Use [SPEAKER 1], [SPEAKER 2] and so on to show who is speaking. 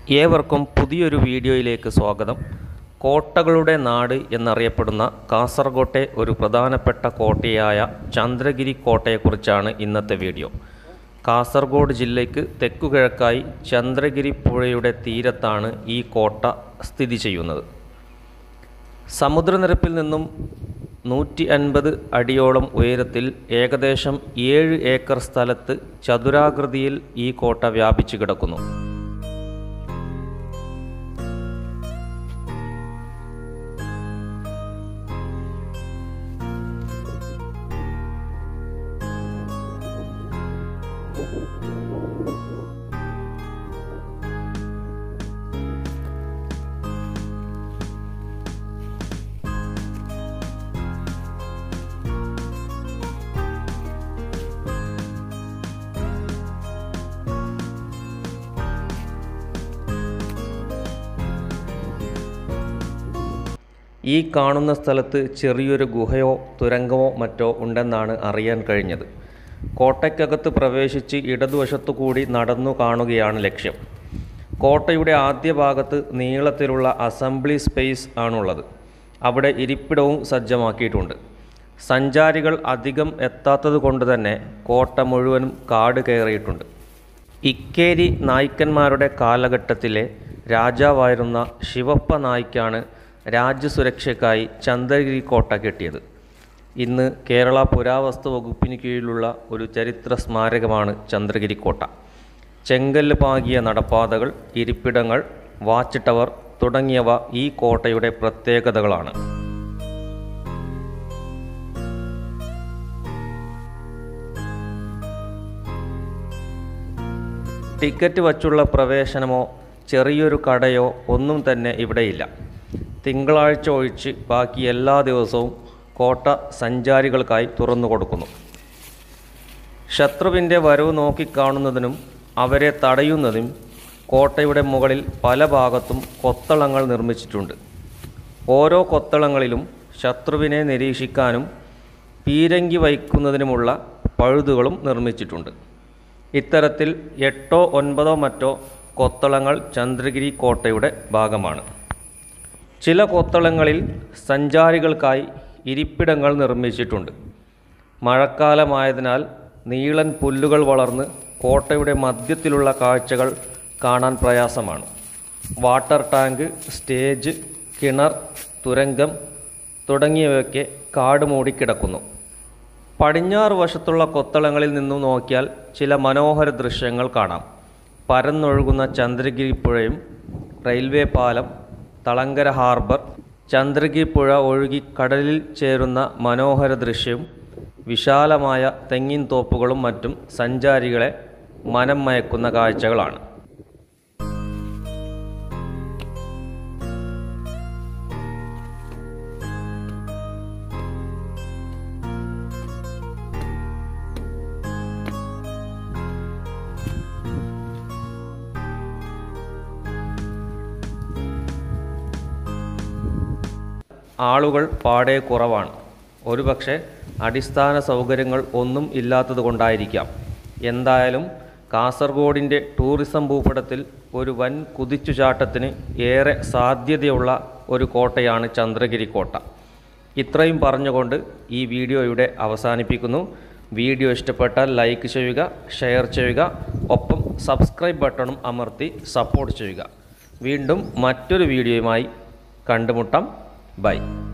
[SPEAKER 1] ഏവർക്കും പുതിയൊരു വീഡിയോയിലേക്ക് സ്വാഗതം കോട്ടകളുടെ നാട് എന്നറിയപ്പെടുന്ന കാസർഗോട്ടെ ഒരു പ്രധാനപ്പെട്ട കോട്ടയായ ചന്ദ്രഗിരി കോട്ടയെക്കുറിച്ചാണ് ഇന്നത്തെ വീഡിയോ കാസർഗോഡ് ജില്ലയ്ക്ക് തെക്കുകിഴക്കായി ചന്ദ്രഗിരി പുഴയുടെ തീരത്താണ് ഈ കോട്ട സ്ഥിതി ചെയ്യുന്നത് സമുദ്രനിരപ്പിൽ നിന്നും നൂറ്റി അൻപത് അടിയോളം ഉയരത്തിൽ ഏകദേശം ഏഴ് ഏക്കർ സ്ഥലത്ത് ചതുരാകൃതിയിൽ ഈ കോട്ട വ്യാപിച്ചു കിടക്കുന്നു ഈ കാണുന്ന സ്ഥലത്ത് ചെറിയൊരു ഗുഹയോ തുരങ്കമോ മറ്റോ ഉണ്ടെന്നാണ് അറിയാൻ കഴിഞ്ഞത് കോട്ടയ്ക്കകത്ത് പ്രവേശിച്ച് ഇടതുവശത്തു കൂടി നടന്നു കാണുകയാണ് ലക്ഷ്യം കോട്ടയുടെ ആദ്യ ഭാഗത്ത് നീളത്തിലുള്ള അസംബ്ലി സ്പേസ് ആണുള്ളത് അവിടെ ഇരിപ്പിടവും സജ്ജമാക്കിയിട്ടുണ്ട് സഞ്ചാരികൾ അധികം എത്താത്തത് കൊണ്ട് തന്നെ കോട്ട മുഴുവനും കാട് കയറിയിട്ടുണ്ട് ഇക്കേരി നായ്ക്കന്മാരുടെ കാലഘട്ടത്തിലെ രാജാവായിരുന്ന ശിവപ്പ നായ്ക്കാണ് രാജ്യസുരക്ഷയ്ക്കായി ചന്ദ്രഗിരി കോട്ട കെട്ടിയത് ഇന്ന് കേരള പുരാവസ്തു വകുപ്പിന് കീഴിലുള്ള ഒരു ചരിത്ര സ്മാരകമാണ് ചന്ദ്രഗിരി കോട്ട ചെങ്കല്ല് പാകിയ നടപ്പാതകൾ ഇരിപ്പിടങ്ങൾ വാച്ച് ടവർ തുടങ്ങിയവ ഈ കോട്ടയുടെ പ്രത്യേകതകളാണ് ടിക്കറ്റ് വച്ചുള്ള പ്രവേശനമോ ചെറിയൊരു കടയോ ഒന്നും തന്നെ ഇവിടെയില്ല തിങ്കളാഴ്ച ഒഴിച്ച് ബാക്കി എല്ലാ ദിവസവും കോട്ട സഞ്ചാരികൾക്കായി തുറന്നു കൊടുക്കുന്നു ശത്രുവിൻ്റെ വരവ് നോക്കിക്കാണുന്നതിനും അവരെ തടയുന്നതിനും കോട്ടയുടെ മുകളിൽ പല ഭാഗത്തും കൊത്തളങ്ങൾ നിർമ്മിച്ചിട്ടുണ്ട് ഓരോ കൊത്തളങ്ങളിലും ശത്രുവിനെ നിരീക്ഷിക്കാനും പീരങ്കി വയ്ക്കുന്നതിനുമുള്ള പഴുതുകളും നിർമ്മിച്ചിട്ടുണ്ട് ഇത്തരത്തിൽ എട്ടോ ഒൻപതോ മറ്റോ കൊത്തളങ്ങൾ ചന്ദ്രഗിരി കോട്ടയുടെ ഭാഗമാണ് ചില കൊത്തളങ്ങളിൽ സഞ്ചാരികൾക്കായി ഇരിപ്പിടങ്ങൾ നിർമ്മിച്ചിട്ടുണ്ട് മഴക്കാലമായതിനാൽ നീളൻ പുല്ലുകൾ വളർന്ന് കോട്ടയുടെ മധ്യത്തിലുള്ള കാഴ്ചകൾ കാണാൻ പ്രയാസമാണ് വാട്ടർ ടാങ്ക് സ്റ്റേജ് കിണർ തുരങ്കം തുടങ്ങിയവയൊക്കെ കാട് മൂടിക്കിടക്കുന്നു പടിഞ്ഞാറ് വശത്തുള്ള കൊത്തളങ്ങളിൽ നിന്നും നോക്കിയാൽ ചില മനോഹര ദൃശ്യങ്ങൾ കാണാം പരന്നൊഴുകുന്ന ചന്ദ്രഗിരി പുഴയും റെയിൽവേ പാലം തളങ്കര ഹാർബർ ചന്ദ്രഗിരി പുഴ ഒഴുകി കടലിൽ ചേരുന്ന മനോഹര ദൃശ്യവും വിശാലമായ തെങ്ങിൻ തോപ്പുകളും മറ്റും സഞ്ചാരികളെ മനം മയക്കുന്ന കാഴ്ചകളാണ് ആളുകൾ പാടെ കുറവാണ് ഒരുപക്ഷെ അടിസ്ഥാന സൗകര്യങ്ങൾ ഒന്നും ഇല്ലാത്തത് കൊണ്ടായിരിക്കാം എന്തായാലും കാസർഗോഡിൻ്റെ ടൂറിസം ഭൂപടത്തിൽ ഒരു വൻ കുതിച്ചുചാട്ടത്തിന് ഏറെ സാധ്യതയുള്ള ഒരു കോട്ടയാണ് ചന്ദ്രഗിരി കോട്ട ഇത്രയും പറഞ്ഞുകൊണ്ട് ഈ വീഡിയോ ഇവിടെ അവസാനിപ്പിക്കുന്നു വീഡിയോ ഇഷ്ടപ്പെട്ടാൽ ലൈക്ക് ചെയ്യുക ഷെയർ ചെയ്യുക ഒപ്പം സബ്സ്ക്രൈബ് ബട്ടണും അമർത്തി സപ്പോർട്ട് ചെയ്യുക വീണ്ടും മറ്റൊരു വീഡിയോയുമായി കണ്ടുമുട്ടാം ബൈ